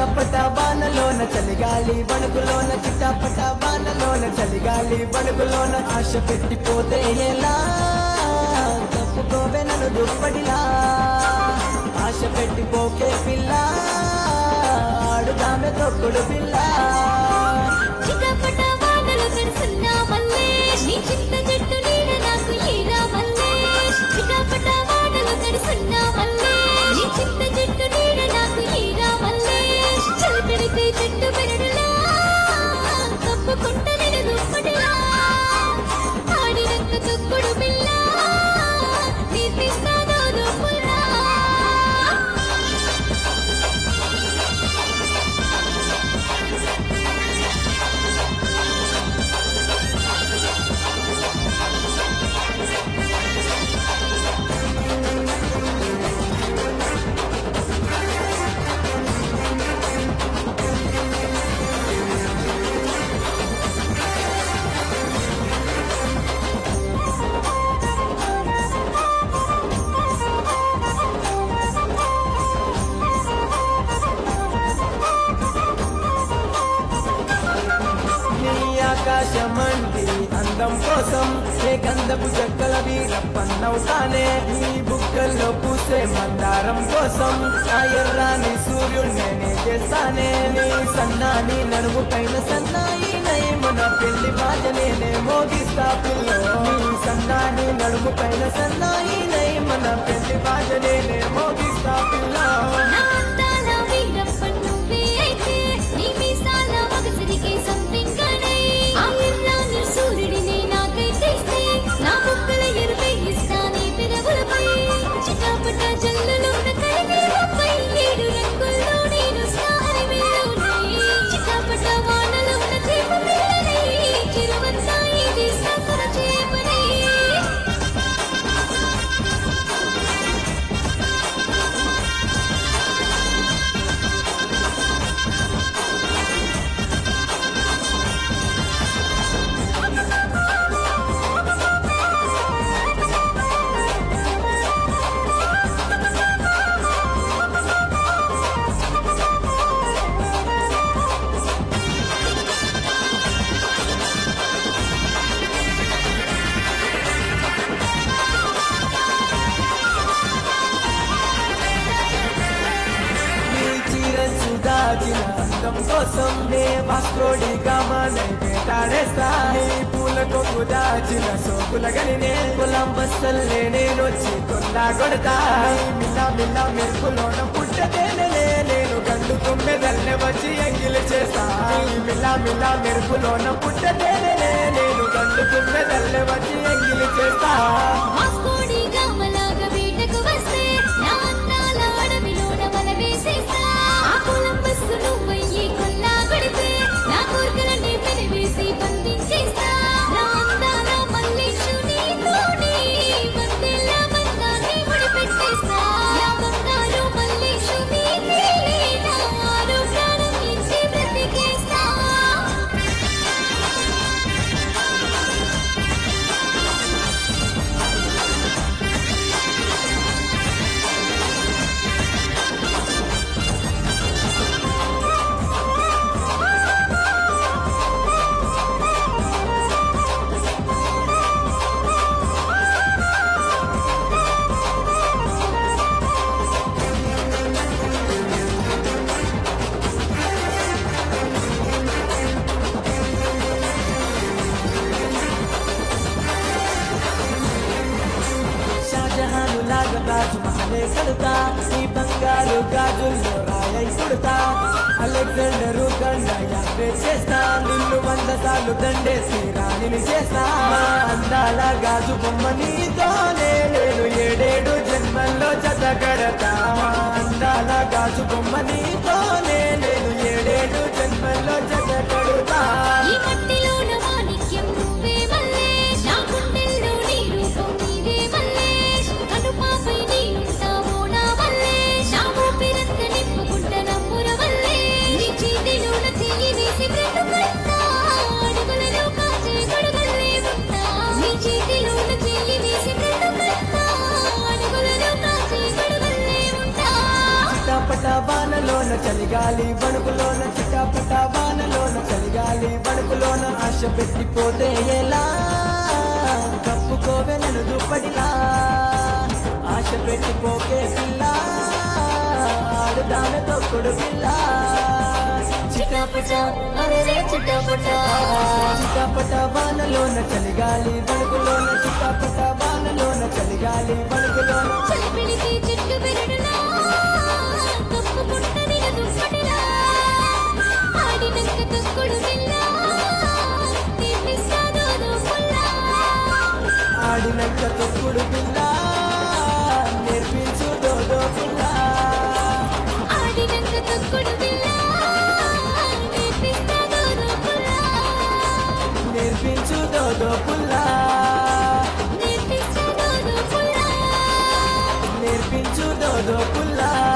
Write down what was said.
చిట్టపట బాణలోన చలిగాలి బణుకులోన చిట్టపట బాణలోన చలిగాలి బణుకులోన ఆశ పెట్టిపోతే ఎలా తప్పుకోవే నన్ను దుప్పటిలా ఆశ పెట్టిపోకే పిల్ల ఆడుదామె తొక్కుడు పిల్ల చిటపట వానలు కురుస్తున్నా మల్లేష్ నీ చిన్న జట్టు నీడ నాకు ఏరా మల్లేష్ చిటపట వానలు కురుస్తున్నా మల్లేష్ నీ చిన్న జట్టు నీడ నాకు ఏరా మల్లేష్ చలి పెడితే చెట్టు పెరడులా కప్పుకుంట నేను దుప్పటిలా ఆడినంత తొక్కుడు పిల్ల నేర్పిస్తాను దుప్పులా నీ ఆకాశమంటి అందం కోసం ఏ గంధపు చెక్కల వీర పన్నవుతానే నీ బుక్కల్లో పూసే మందారం కోసం ఆ ఎర్రాని సూర్యుడిని నే చేస్తానే నీ సన్నాని నడుము పైన సన్నాయి నయమున పెళ్లి బాజనే నే మోగిస్తా పిల్ల నీ సన్నాని నడుము పైన సన్నాయి నయమున పెళ్లి బాజనే నే మోగిస్తా పిల్ల నా అందాల వీరప్పన్ నువ్వే అయితే, నీ మీసాల మగసిరికి సంపింగనే. ఆ ఎర్రాని సూర్యుడిని నాకైతే ఇస్తే, నా బుగ్గల ఎరుపై ఇస్తా నీ పెదవులపై. చిటాపట జల్లులోన కరివేలపై, ఏడు రంగుల్లో నేను స్నాని వెళ్ళునై. చిటాపట వానలోన చేప పిల్లనై, చిరువంతా ఇది సఫర చేపనై. నీ చీరసు దాచిన అందం కోసం నే వాస్కోడి గమనై వేటాడేస్తా నీ పూల కొమ్ము దాచిన సోకుల గనినే పొలం బస్సల్లే నేనొచ్చి కొల్లా కొడతా నీ మిల్ల మిల్ల మెరుపులోన పుట్టతేనే నేను గండు కొమ్మెదల్లె వచ్చి ఎంగిలి చేస్తా నీ మిల్ల మిల్ల మెరుపులోన పుట్టతేనే నేను గండు కొమ్మెదల్లె వచ్చి ఎంగిలి చేస్తా మాస్కోడి గామలాగా వేటకు వస్తే నా అందాల అడవిలోన వల వేసేస్తా ఆ కొలంబస్ నువ్వయ్యి కొల్లా కొడితే నా కోరికలన్నీ పెరివేసి బంధించేస్తా నా అందాల మల్లేశుని తోడి వందెల బంధాన్ని ముడిపెట్టేస్తా నా బంగారు మల్లేశుని తేలి నా ఆరు ప్రాణం ఇచ్చి బ్రతికేస్తా షాజహాను లాగా రాజు మహలే కడతా ఈ బంగారు గాజుల్లో రాయై కుడతా అలెగ్జాండరు గండ యాత్ర చేస్తా నిన్ను వంద సార్లు దండేసి రాణిని చేస్తా మా అందాల గాజు బొమ్మ నీతోనే నేను ఏడేడు జన్మల్లో జత కడతా మా అందాల గాజు బొమ్మ నీతోనే నేను ఏడేడు జన్మల్లో జత కడుతా ఈ మట్టిలోన మాణిక్యం నువ్వే మల్లేష్ నా గుండెల్లో నీ రూపం నీవే మల్లేష్ కనుపాపై నీ ఉంటావో నా మల్లేష్ నా ఊపిరంత నింపుకుంట నమ్ముర మల్లేష్ నీ చేతిలోన చెయ్యి వేసి బ్రతుకంతా అడుగులలో కాచే గొడుగుల్లే ఉంటా నీ చేతిలోన చెయ్యి వేసి బ్రతుకంతా అడుగులలో కాచే గొడుగుల్లే ఉంటా చిట్టపట బాణ వానలోన చలిగాలి వణుకులోన చిటాపట వానలోన చలిగాలి వణుకులోన ఆశ పెట్టిపోతే ఎలా కప్పుకోవే నన్ను దుప్పటిలా ఆశ పెట్టిపోకే పిల్ల ఆడుదాన తొక్కుడు పిల్ల చిటపట అరే చిటపట చిటాపట వానలోన చలిగాలి వణుకులోన చిటాపట వానలోన చలిగాలి వణుకులోన చలిపిడికి చెట్టు పెరడులా కప్పుకుంటది నా దుప్పటిలా ఆడినంక తొక్కుడు పిల్ల తీపిస్తాదో పుల్లా ఆడినంక తొక్కుడు పిల్ల నేర్పించు దోదో పిల్ల ఆడినంక తొక్కుడు పిల్ల తీపిస్తాదో పుల్లా నేర్పించు దోదో పుల్ల తీపిస్తాదో పుల్లా నేర్పించు దోదో పుల్ల